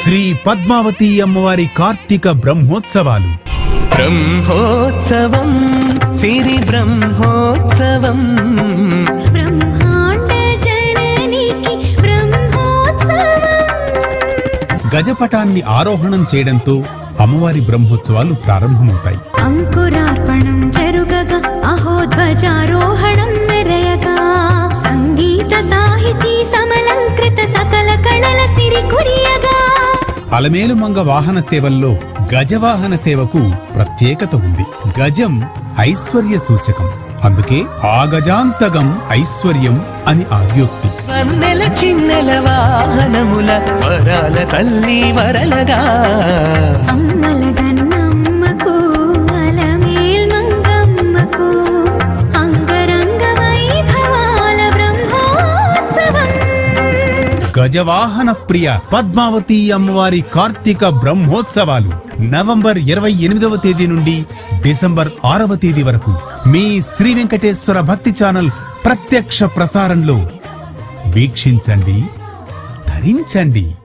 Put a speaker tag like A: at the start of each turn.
A: శ్రీ పద్మావతి అమ్మవారి కార్తీక బ్రహ్మోత్సవాలు
B: బ్రహ్మోత్సవం సిరి బ్రహ్మోత్సవం
C: బ్రహ్మాండ జననికి బ్రహ్మోత్సవం
A: గజపటాన్ని ఆరోహణం చేయడంతో అమ్మవారి బ్రహ్మోత్సవాలు ప్రారంభమవుతాయి
C: అంకురార్పణం జరుగగా అహో ధ్వజారోహణం మెరయగా సంగీత సాహితీ సమలంకృత సకల కళల సిరి కురియగా
A: అలమేలుమంగ వాహన సేవల్లో గజవాహన సేవకు ప్రత్యేకత ఉంది గజం ఐశ్వర్య సూచకం అందుకే ఆ గజాంతగం ఐశ్వర్యం అని ఆర్యోక్తి
B: వన్నెల చిన్నెల వాహనముల వరాల తల్లి వరలగా
C: అమ్మల గన్నమ్మకు అలమేల్ మంగమ్మకు అంగరంగ వైభవాల బ్రహ్మోత్సవం
A: గజవాహన ప్రియ పద్మావతి అమ్మవారి కార్తీక బ్రహ్మోత్సవాలు నవంబర్ ఇరవై ఎనిమిదవ తేదీ నుండి డిసెంబర్ ఆరవ తేదీ వరకు మీ శ్రీ వెంకటేశ్వర భక్తి ఛానల్ ప్రత్యక్ష ప్రసారంలో వీక్షించండి ధరించండి